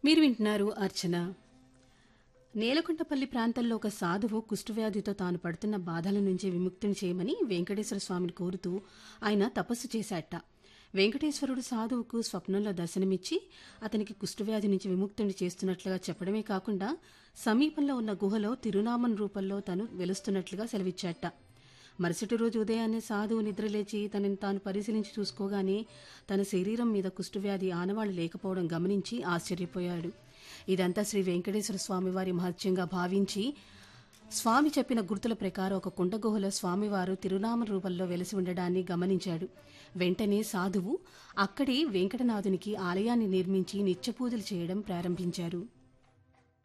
మీరు వింటున్నారు అర్చన నేలకొండపల్లి ప్రాంతంలో ఒక సాధువు కుష్ఠవ్యాధితో తాను పడుతున్న బాధల నుంచి విముక్తిని చేయమని వెంకటేశ్వర స్వామిని కోరుతూ ఆయన తపస్సు చేశాట వెంకటేశ్వరుడు సాధువుకు స్వప్నంలో దర్శనమిచ్చి అతనికి కుష్ఠవ్యాధి నుంచి విముక్తిని చేస్తున్నట్లుగా చెప్పడమే కాకుండా సమీపంలో ఉన్న గుహలో తిరునామం రూపంలో తను వెలుస్తున్నట్లుగా సెలవిచ్చాట మరుసటి రోజు ఉదయాన్నే సాధువు నిద్రలేచి తనని తాను పరిశీలించి చూసుకోగానే తన శరీరం మీద కుష్ఠవ్యాధి ఆనవాళ్లు లేకపోవడం గమనించి ఆశ్చర్యపోయాడు ఇదంతా శ్రీ వెంకటేశ్వర స్వామి వారి మహత్యంగా భావించి స్వామి చెప్పిన గుర్తుల ప్రకారం ఒక కుండగుహలో స్వామివారు తిరునామ రూపంలో వెలిసి ఉండడాన్ని గమనించాడు వెంటనే సాధువు అక్కడే వెంకటనాథునికి ఆలయాన్ని నిర్మించి నిత్య పూజలు చేయడం ప్రారంభించారు